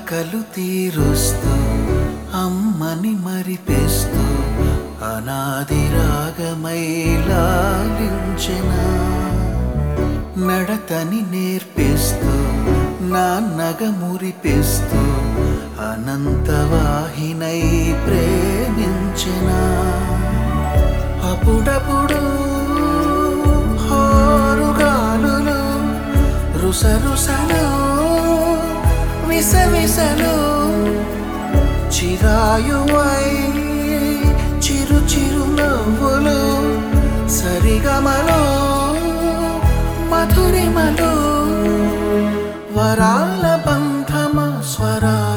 ఆకలు తీరుస్తూ అమ్మని మరిపిస్తూ అనాది రాగమై లాలించెనా నడతని నేర్పిస్తూ నాన్నగ మురిపిస్తూ అనంతవాహినై ప్రేమించెనా అప్పుడప్పుడు హారుగాలులు రుసరుసలు విసవిసలు చిరాయువై చిరు చిరు నవ్వులు సరిగమలు మధురిమలు వరాల బంధమ స్వరా